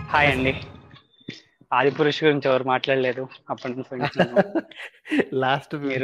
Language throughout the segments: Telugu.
హాయ్ అండి ఆది పురుష్ గురించి ఎవరు మాట్లాడలేదు అప్పటి నుంచి వింటున్నాను. లాస్ట్ మీరు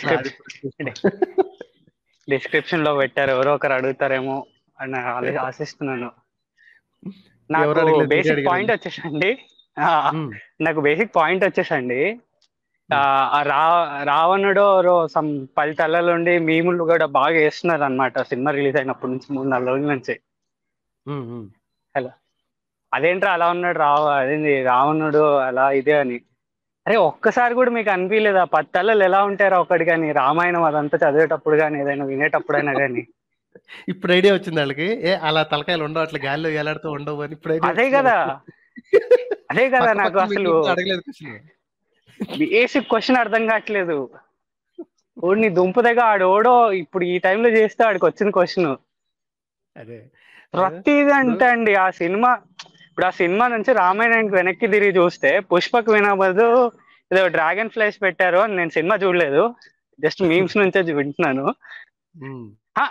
డిస్క్రిప్షన్ లో పెట్టారు ఎవరో ఒకరు అడుగుతారేమో అని ఆలో- ఆశిస్తున్నాను నాకు ఎవరు అడగలేదు, మీరే బేసిక్ అడిగారు. పాయింట్ వచ్చేసండి ఆ, నాకు బేసిక్ పాయింట్ వచ్చేసండి ఆ, ఆ రా రావణుడు సమ్ పది తలలు ఉండి మీములు కూడా బాగా వేస్తున్నారు అనమాట సినిమా రిలీజ్ అయినప్పటి నుంచి మూడు నాలుగు రోజుల నుంచి అదేంట్రా అలా ఉన్నాడు రావ అదేంది రావణుడు అలా ఇదే అని అరే ఒక్కసారి కూడా మీకు అనిపించలేదా పది తలలు ఎలా ఉంటారా ఒకటి కానీ రామాయణం అదంతా చదివేటప్పుడు కానీ ఏదైనా వినేటప్పుడైనా కానీ ఇప్పుడు ఐడియా వచ్చింది వాళ్ళకి ఏ అలా తలకాయలు ఉండవు అట్లా గాలిలో ఎలాడుతూ ఉండవు అని ఇప్పుడు idea అదే వచ్చింది కదా వాళ్ళకి. అదే కదా పక్క నాకు పక్క అసలు మీటింగ్లో అడగలేదు question. బేసిక్ క్వశ్చన్ అర్థం కావట్లేదు ఓడిని దుంపదగా ఆడు ఓడో ఇప్పుడు ఈ టైంలో చేస్తే ఆడికి వచ్చిన క్వశ్చన్ అదే ప్రతిది అంటే అండి ఆ సినిమా ఇప్పుడు ఆ సినిమా నుంచి రామాయణానికి వెనక్కి తిరిగి చూస్తే పుష్పక్ వినబదు ఏదో డ్రాగన్ ఫ్లైస్ పెట్టారు అని నేను సినిమా చూడలేదు జస్ట్ మీమ్స్ నుంచే చూ- వింటున్నాను ఉమ్.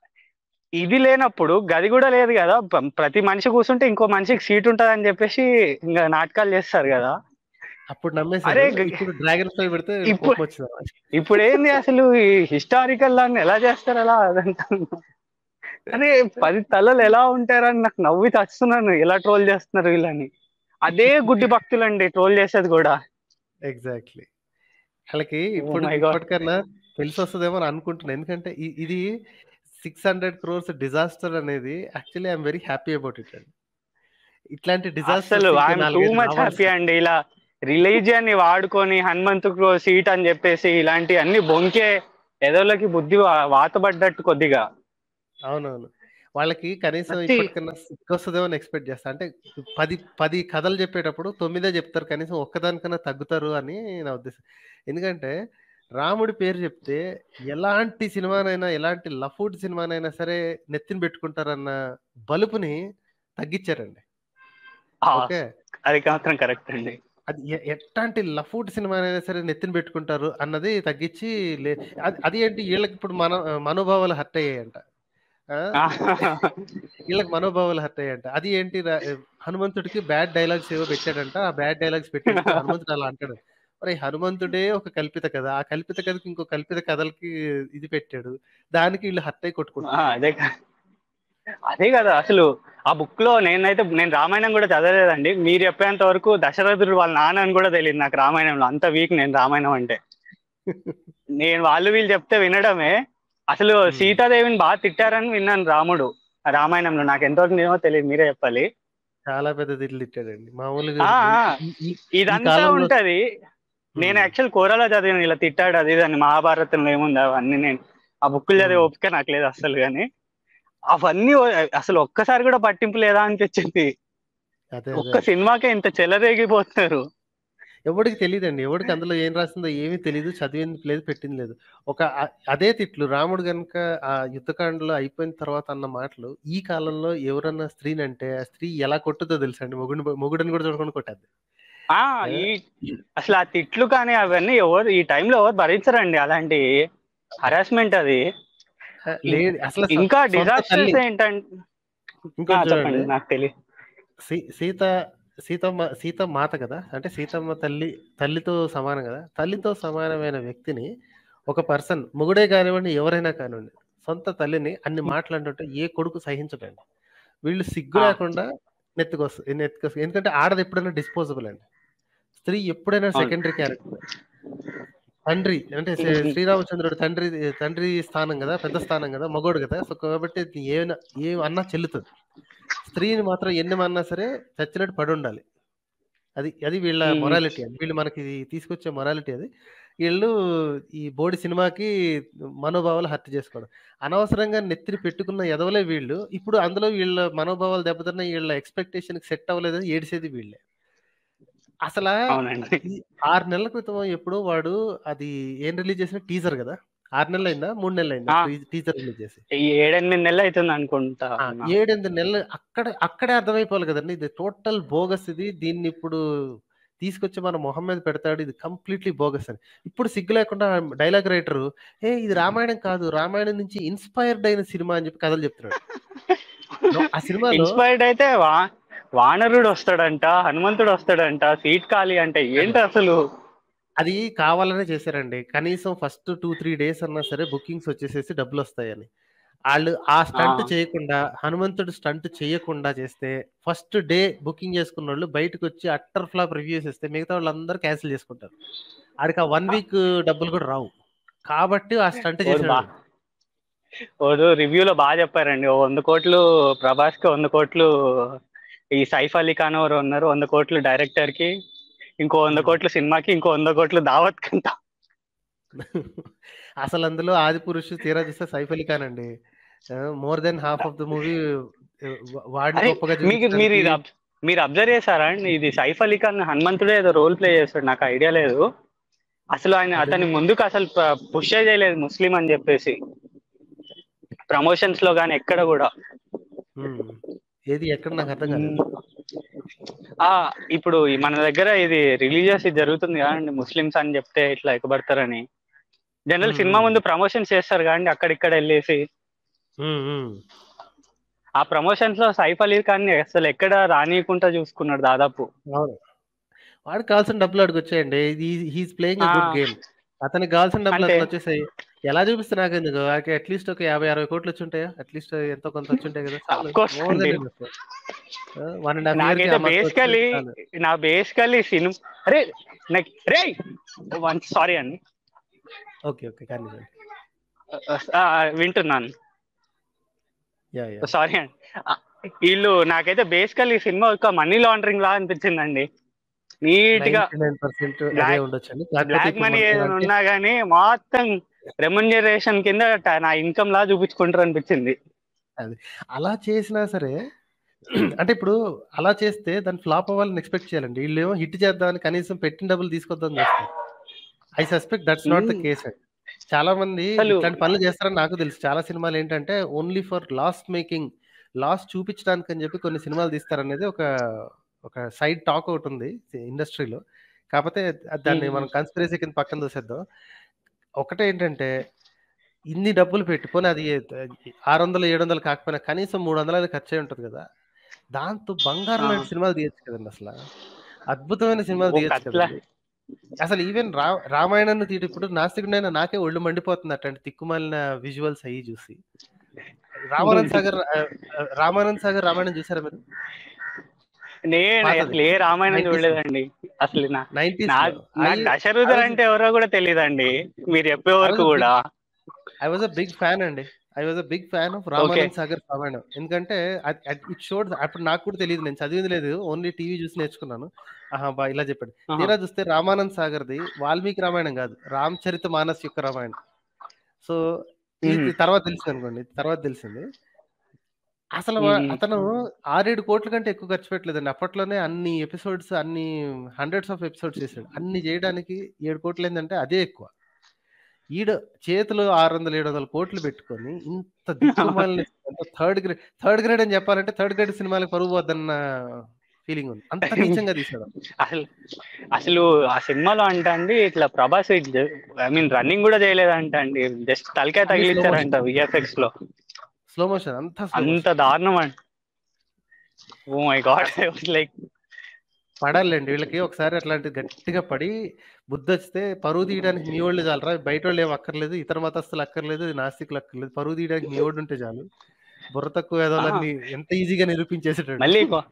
ఇది లేనప్పుడు గది కూడా లేదు కదా ప- ప్రతి మనిషి కూర్చుంటే ఇంకో మనిషికి సీట్ ఉంటది అని చెప్పేసి ఇంకా నాటకాలు చేస్తారు కదా అప్పుడు నమ్మేశారు అరే, గ- ఇప్పుడు డ్రాగన్ ఫ్లై పెడితే ఇప్పుడు- కోపం వచ్చింది వాళ్ళకి. ఇప్పుడు ఏంది అసలు ఈ హిస్టారికల్ దాన్ని ఎలా చేస్తారు అలా అదంటాను అరే పది తలలు ఎలా ఉంటారని నాకు నవ్వి చస్తున్నాను ఎలా ట్రోల్ చేస్తున్నారు వీళ్ళని అదే గుడ్డి భక్తులండి ట్రోల్ చేసేది కూడా ఎగ్జాక్ట్లీ వాళ్ళకి ఇప్పుడు my God. ఇప్పటికన్నా తెలిసి వస్తుందేమో అని అనుకుంటున్నాను ఎందుకంటే ఇ- ఇది సిక్స్ హండ్రెడ్ క్రోర్స్ డిజాస్టర్ అనేది actually I'm very happy about it అండి ఇట్లాంటి అసలు ఐఎమ్ టూ మచ్ హ్యాపీ అండి ఇలా రిలీజియన్ ని వాడుకొని హనుమంతుకు సీట్ అని చెప్పేసి ఇలాంటి అన్ని బొంకే ఎదోళ్ళకి బుద్ధి వా- వాతబడ్డట్టు కొద్దిగా అవునవును వాళ్ళకి కనీసం ప్రతి- ఇప్పటికన్నా సిక్ వస్తుందేమో అని ఎక్స్పెక్ట్ చేస్తా అంటే పది పది కథలు చెప్పేటప్పుడు తొమ్మిదే చెప్తారు కనీసం ఒక్కదానికన్నా తగ్గుతారు అని నా ఉద్దేశం ఎందుకంటే రాముడి పేరు చెప్తే ఎలాంటి సినిమానైనా ఎలాంటి లఫూడ్ సినిమానైనా సరే నెత్తిన పెట్టుకుంటారన్న బలుపుని తగ్గించారండి ఆ, ఓకే అది మాత్రం కరెక్ట్ అండి అది ఎ- ఎట్లాంటి లఫూడ్ సినిమానైనా సరే నెత్తిన పెట్టుకుంటారు అన్నది తగ్గించి లే అది అది ఏంటి వీళ్ళకి ఇప్పుడు మన మనోభావాలు హర్ట్ అయ్యాయంట ఆ? వీళ్ళకి మనోభావాలు హర్ట్ అయ్యాయంట అది ఏంటి రా- హనుమంతుడికి బ్యాడ్ డైలాగ్స్ ఏవో పెట్టాడంట ఆ బ్యాడ్ డైలాగ్స్ పెట్టి హనుమంతుడు అలా అంటాడు మరి హనుమంతుడే ఒక కల్పిత కథ ఆ కల్పిత కథకి ఇంకో కల్పిత కథలకి ఇది పెట్టాడు దానికి వీళ్ళు హర్ట్ అయి ఆ, కొట్టుకుంటారు అదే క- అదే కదా అసలు ఆ బుక్ లో నేనైతే నేను రామాయణం కూడా చదవలేదండి మీరు చెప్పేంత వరకు దశరథుడు వాళ్ళ నాన్న అని కూడా తెలియదు నాకు రామాయణంలో అంత వీక్ నేను రామాయణం అంటే నేను వాళ్ళు వీళ్ళు చెప్తే వినడమే అసలు Hmm. సీతాదేవిని బాగా తిట్టారని విన్నాను రాముడు ఆ రామాయణంలో నాకు ఎంతవరకు నిజమో తెలియదు మీరే చెప్పాలి చాలా పెద్ద తిట్లు తిట్టాడండి మామూలుగా ఆ, ఆ. ఈ- ఈ- ఇదంతా కాలంలో- ఉంటది నేను యాక్చువల్ కోరాలో చదివాను ఇలా తిట్టాడు అది ఇది అని మహాభారతంలో ఏముంది అవన్నీ నేను ఆ బుక్కులు చదివే Hmm. ఓపిక నాకు లేదు అసలు కానీ అవన్నీ ఓ- అసలు ఒక్కసారి కూడా పట్టింపు లేదా అనిపించింది అదే ఒక్క అదే సినిమాకే ఇంత చెలరేగిపోతున్నారు ఎవడికి తెలియదండి ఎవడికి అందులో ఏం రాసిందో ఏమీ తెలియదు చదివింది లేదు పెట్టింది లేదు ఒక అ- అదే తిట్లు రాముడు గనుక ఆ యుద్ధకాండలో అయిపోయిన తర్వాత అన్న మాటలు ఈ కాలంలో ఎవరన్నా స్త్రీని అంటే ఆ స్త్రీ ఎలా కొట్టుదో తెలుసా అండి మొగుడిని మొగుడిని కూడా చూడకుండా కొట్టద్దు ఆ ఈ అసలు ఆ తిట్లు కానీ అవన్నీ ఎవరు ఈ టైంలో ఎవరు భరించరండి అలాంటి హరాస్మెంట్ అది లేదు అసలు సొ- ఇంకా సొంత డిజాస్టర్స్ తల్లి ఏంటంటే ఇంకోటి ఆ, చెప్పండి చూడండి నాకు తెలియదు సీ- సీత సీతమ్మ సీత మాత కదా అంటే సీతమ్మ తల్లి తల్లితో సమానం కదా తల్లితో సమానమైన వ్యక్తిని ఒక పర్సన్ మొగుడే కానివ్వండి ఎవరైనా కానివ్వండి సొంత తల్లిని అన్ని మాట్లాడుతుంటే ఏ కొడుకు సహించడండి వీళ్ళు సిగ్గు ఆ. లేకుండా నెత్తుకొస్తారు నెత్తుకొస్తారు ఎందుకంటే ఆడది ఎప్పుడైనా డిస్పోజబుల్ అండి స్త్రీ ఎప్పుడైనా అవును. సెకండరీ క్యారెక్టర్ తండ్రి అంటే శ్రీ- Mhm. శ్రీరామచంద్రుడు తండ్రి తండ్రి స్థానం కదా పెద్ద స్థానం కదా మగోడు కదా సో కాబట్టి ఏమైనా ఏ అన్నా చెల్లుతుంది స్త్రీని మాత్రం ఎన్ని అన్నా సరే చచ్చినట్టు పడి ఉండాలి అది అది వీళ్ళ Mhm. మొరాలిటీ అది వీళ్ళు మనకి తీసుకొచ్చే మొరాలిటీ అది వీళ్ళు ఈ బోడి సినిమాకి మనోభావాలు హత్య చేసుకోవడం అనవసరంగా నెత్తిని పెట్టుకున్న ఎదవలే వీళ్ళు ఇప్పుడు అందులో వీళ్ళ మనోభావాలు దెబ్బతిన్న వీళ్ళ ఎక్స్పెక్టేషన్ సెట్ అవ్వలేదని ఏడిసేది వీళ్ళే అసలు అవునండి ఈ ఆరు నెలల క్రితం ఎప్పుడో వాడు అది ఏం రిలీజ్ చేసిన టీజర్ కదా ఆరు నెలలు అయిందా మూడు నెలలు అయిందా ఆ. టీజర్ రిలీజ్ చేసి ఈ ఏడెనిమిది నెలలు అవుతుంది అనుకుంటా ఆ, ఏడెనిమిది నెలలు అక్కడ అక్కడే అర్థమైపోవాలి కదండి ఇది టోటల్ బోగస్ ఇది దీన్ని ఇప్పుడు తీసుకొచ్చి మన మొహం మీద పెడతాడు ఇది కంప్లీట్లీ బోగస్ అని ఇప్పుడు సిగ్గు లేకుండా డైలాగ్ రైటర్ ఏ ఇది రామాయణం కాదు రామాయణం నుంచి ఇన్స్పైర్డ్ అయిన సినిమా అని చెప్పి కథలు చెప్తున్నాడు ఆ సినిమాలో ఇన్స్పైర్డ్ అయితే వా వానరుడు వస్తాడంట హనుమంతుడు వస్తాడంట సీట్ ఖాళీ అంటే ఏంటి అసలు అది కావాలనే చేశారండి కనీసం ఫస్ట్ టూ త్రీ డేస్ అన్నా సరే బుకింగ్స్ వచ్చేసేసి డబ్బులు వస్తాయని వాళ్ళు ఆ స్టంట్ ఆ. చేయకుండా హనుమంతుడు స్టంట్ చేయకుండా చేస్తే ఫస్ట్ డే బుకింగ్ చేసుకున్న వాళ్ళు బయటకు వచ్చి అట్టర్ ఫ్లాప్ రివ్యూస్ ఇస్తే మిగతా వాళ్ళందరూ క్యాన్సిల్ చేసుకుంటారు ఆడికి ఆ వన్ వీక్ డబ్బులు కూడా రావు కాబట్టి ఆ స్టంట్ ఓ చేసాడు బా- ఓడు రివ్యూలో బాగా చెప్పారండి ఓ వంద కోట్లు ప్రభాస్ కి వంద కోట్లు ఈ సైఫ్ అలీ ఖాన్ ఎవరు ఉన్నారు వంద కోట్లు డైరెక్టర్ కి ఇంకో వంద Hmm. కోట్లు సినిమాకి ఇంకో వంద కోట్లు దావత్ కంట అసలు అందులో ఆది పురుషు తీరా చూస్తే సైఫ్ అలీ ఖాన్ అండి more than half of the movie వాడిని అరే, గొప్పగా మీకు మీరు ఇది చూపించడానికి అబ్- మీరు అబ్జర్వ్ చేశారా అండి ఇది సైఫ్ అలీ ఖాన్ హనుమంతుడే ఏదో రోల్ ప్లే చేస్తాడు నాకు ఐడియా లేదు అసలు ఆయన అదే. అతని ముందుకు అసలు పుష్ చేయలేదు ముస్లిం అని చెప్పేసి ప్రమోషన్స్ లో కానీ ఎక్కడ కూడా ఉమ్. ఏది ఎక్కడ నాకు అర్థం కాలేదు ఆ ఇప్పుడు ఈ మన దగ్గర ఇది రిలీజియస్ ఇది జరుగుతుంది కదండి ముస్లిమ్స్ అని చెప్తే ఇట్లా ఎక్కబడతారని జనరల్ మ్మ్. సినిమా ముందు ప్రమోషన్స్ చేస్తారు కదండి అక్కడిక్కడ వెళ్ళేసి ఉమ్, ఉమ్. ఆ ప్రమోషన్స్ లో సైఫ్ అలీ ఖాన్ ని అసలు ఎక్కడ రానియకుండా చూసుకున్నాడు దాదాపు అవును వాడికి కావాల్సిన డబ్బులు అడిగి వచ్చాయండి హీస్ ప్లేయింగ్ ఆ. గుడ్ గేమ్ అతనికి కావాల్సిన డబ్బులు అంటే- అతను వచ్చేసాయి ఎలా చూపిస్తే నాకు ఎందుకు వాడికి అట్లీస్ట్ ఒక యాభై అరవై కోట్లు వచ్చి ఉంటాయా అట్లీస్ట్ ఎంతో కొంత వచ్చి ఉంటాయి కదా Of course అండి. వన్ అండ్ హాఫ్ నాకైతే బేసికలీ నా బేసికలీ సినిమా అరే నాకు రే వన్ సారీ అండి ఓకే ఓకే కానీ ఆ, వింటున్నాను యా యా సారీ అండి ఆ, వీళ్ళు నాకైతే బేసికల్ ఈ సినిమా ఒక మనీ లాండరింగ్ లా అనిపించిందండి నీట్ గా నైన్ పర్సెంట్ అదే Black- ఉండొచ్చండి బ్లాక్ మనీ ఏదైనా ఉన్నా గానీ మొత్తం రెమ్యునరేషన్ కింద ట- నా ఇన్కమ్ లా చూపించుకుంటారు అనిపించింది అలా చేసినా సరే అంటే ఇప్పుడు అలా చేస్తే దాన్ని ఫ్లాప్ అవ్వాలని ఎక్స్పెక్ట్ చేయాలండి వీళ్ళు ఏమో హిట్ చేద్దామని కనీసం పెట్టిన డబ్బులు తీసుకొద్దాం చేస్తారు I suspect that's not the Hmm. Case చాలా మంది అసలు- ఇట్లాంటి పనులు చేస్తారని నాకు తెలుసు చాలా సినిమాలు ఏంటంటే only for loss making loss చూపించడానికి అని చెప్పి కొన్ని సినిమాలు తీస్తారనేది ఒక ఒక సైడ్ టాక్ ఒకటి ఉంది ఇండస్ట్రీలో కాకపోతే అది దాన్ని Hmm. మనం కన్స్పిరసీ కింద పక్కన చూసేద్దాం ఒకటే ఏంటంటే ఇన్ని డబ్బులు పెట్టుకొని అది ఆరు వందలు ఏడు వందలు కాకపోయినా కనీసం మూడు వందలు అది ఖర్చు అయి ఉంటుంది కదా దాంతో బంగారం ఆ. లాంటి సినిమాలు తీయచ్చు కదండి అసలు అద్భుతమైన సినిమాలు ఓ తీయచ్చు కత్ల. కదండి అసలు ఈవెన్ రా రామాయణాన్ని తీయడం ఇప్పుడు నాస్తికుడైనా నాకే ఒళ్ళు మండిపోతుంది అట్లాంటి తిక్కుమాలిన విజువల్స్ అయ్యి చూసి రామానంద్ సాగర్ ఆ, ఆ, రామానంద్ సాగర్ రామాయణం చూసారా మీరు నేను పాతది. అసలు ఏ రామాయణం 90s. చూడలేదండి అసలు నా నైన్టీస్ నాకు నాకు దశరథుడు అంటే ఎవరో కూడా తెలియదండి మీరు చెప్పే వరకు I was a కూడా I was a big fan అండి I was a big fan of Ramanand Sagar Ramayanam ఎందుకంటే ఇట్ షోడ్ అప్పుడు నాకు కూడా తెలియదు నేను చదివింది లేదు ఓన్లీ టీవీ చూసి నేర్చుకున్నాను ఆహా బా ఇలా చెప్పాడు ఆహా. తీరా చూస్తే రామానంద్ సాగర్ది వాల్మీకి రామాయణం కాదు రామచరిత మానస్ యొక్క రామాయణం సో ఇది మ్మ్. తర్వాత తెలిసింది అనుకోండి తర్వాత తెలిసింది అసలు వా- మ్మ్. అతను ఆరేడు కోట్ల కంటే ఎక్కువ ఖర్చు పెట్టలేదండి అప్పట్లోనే అన్ని ఎపిసోడ్స్ అన్ని హండ్రెడ్స్ ఆఫ్ ఎపిసోడ్స్ చేశాడు అన్ని చేయడానికి ఏడు కోట్లు ఏంటంటే అదే ఎక్కువ ఈడ చేతిలో ఆరు వందల ఏడు వందల కోట్లు పెట్టుకొని ఇంత దిక్కుమాలిన థర్డ్ గ్రేడ్ థర్డ్ గ్రేడ్ అని చెప్పాలంటే థర్డ్ గ్రేడ్ సినిమాలకు పరుగు వద్దన్న ఫీలింగ్ ఉంది అంత నీచంగా తీసాడు అసలు అసలు ఆ సినిమాలో అంట అండి ఇట్లా ప్రభాస్ ఐ మీన్ రన్నింగ్ కూడా చేయలేదంట అండి జస్ట్ తలకాయ అన్ని slow తగిలించారంట విఎఫ్ఎక్స్ లో స్లో మోషన్ అంతా slow అంత motion. దారుణం అండి ఓ మై గాడ్ లైక్ పడాలండి వీళ్ళకి ఒకసారి అట్లాంటి గట్టిగా పడి బుద్ధి వస్తే పరువు తీయడానికి మీ వాళ్ళు చాలరా బయట వాళ్ళు ఏం అక్కర్లేదు ఇతర మతస్థులు అక్కర్లేదు నాస్తికులు అక్కర్లేదు పరువు తీయడానికి మీ వాడు ఉంటే చాలు బుర్ర తక్కువ ఏదోలని ఎంత ఈజీగా నిరూపించేసేటాడు మళ్ళీ కొ-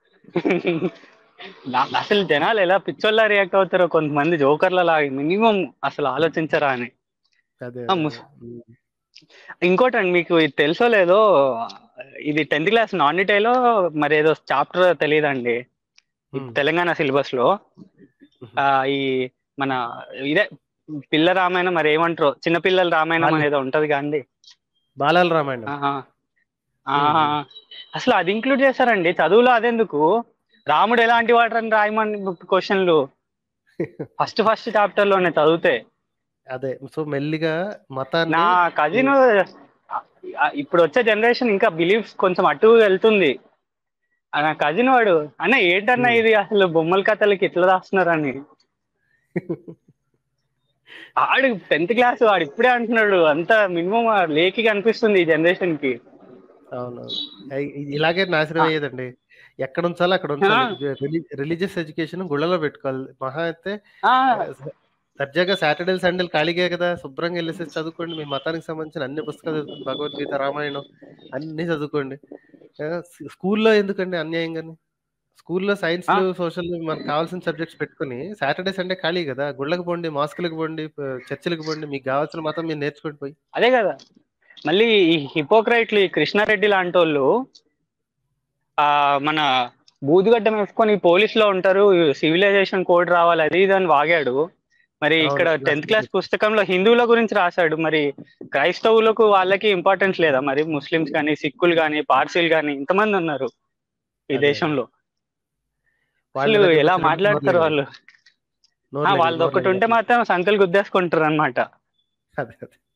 నా- అసలు జనాలు ఎలా పిచ్చోళ్ళ రియాక్ట్ అవుతారో కొంతమంది జోకర్ల లాగా మినిమం అసలు ఆలోచించరా అని అదే ఆ, అదే, ముస్- అదే. ఉమ్. ఇంకోటండి మీకు ఇది తెలుసో లేదో ఇది టెన్త్ క్లాస్ నాన్ లో మరి ఏదో చాప్టర్ తెలియదండి ఉమ్. తెలంగాణ సిలబస్ లో ఆ, ఈ మన ఇదే పిల్ల రామాయణం మరి ఏమంటారు చిన్నపిల్లల రామాయణం బాల- అనేది ఉంటది కాండి బాలాల రామాయణం ఆహా. ఆహా. అసలు అది ఇంక్లూడ్ చేశారండి చదువులో అదెందుకు రాముడు ఎలాంటి వాడని రాయమని క్వశ్చన్లు ఫస్ట్ ఫస్ట్ చాప్టర్ లోనే చదివితే అదే సో మెల్లిగా మతాన్ని నా కజిన్ ఇప్పుడు వచ్చే జనరేషన్ ఇంకా బిలీఫ్స్ కొంచెం అటు వెళ్తుంది ఆ నా కజిన్ వాడు అన్న ఏంటన్నా Hmm. ఇది అసలు బొమ్మల కథలకి ఇట్లా రాస్తున్నారని ఆడు టెన్త్ క్లాస్ వాడు ఇప్పుడే అంటున్నాడు అంత మినిమం లేకి కనిపిస్తుంది ఈ జనరేషన్ కి అవును అయ్- ఇ- ఇలాగే నాశనం అయ్యేదండి ఎక్కడ ఉంచాలో అక్కడ ఉంచాలి రిలీజియస్ ఎడ్యుకేషన్ గుళ్ళలో పెట్టుకోవాలి మహా అయితే ఆ, దర్జాగా సాటర్డేలు సండేలు ఖాళీగా కదా శుభ్రంగా వెళ్ళేసి చదువుకోండి మీ మతానికి సంబంధించిన అన్ని పుస్తకాలు చదువుకోండి భగవద్గీత రామాయణం అన్ని చదువుకోండి ఆ, స్కూ- స్కూల్లో ఎందుకండి అన్యాయం కానీ స్కూల్లో సైన్స్ ఆ. సోషల్ మనకు కావాల్సిన సబ్జెక్ట్స్ పెట్టుకుని సాటర్డే సండే ఖాళీ కదా గుళ్ళకి పోండి మాస్కులకు పోండి ప- చర్చిలకు పోండి మీకు కావాల్సిన మతం మీరు నేర్చుకోండి పోయి అదే కదా మళ్ళీ ఈ హిపోక్రైట్లు ఈ కృష్ణారెడ్డి లాంటి వాళ్ళు ఆ మన బూదుగడ్డం వేసుకొని పోలీస్ లో ఉంటారు సివిలైజేషన్ కోడ్ రావాలి అది ఇది అని వాగాడు మరి అవును, ఇక్కడ ఇలా టెన్త్ క్లాస్ పుస్తకంలో హిందువుల గురించి రాశాడు మరి క్రైస్తవులకు వాళ్ళకి ఇంపార్టెన్స్ లేదా మరి ముస్లిమ్స్ కానీ సిక్కులు కానీ పార్సీలు కానీ ఇంతమంది ఉన్నారు ఈ అదే. దేశంలో వాళ్ళ అసలు దగ్గరకు ఎలా వచ్చినప్పుడు మాట్లాడతారు నోరు వాళ్ళు నోరు ఆ, లేదు, వాళ్ళది నోరు ఒకటి లేదు. ఉంటే మాత్రం సంకలు గుద్దేసుకుంటారు అనమాట అదే అదే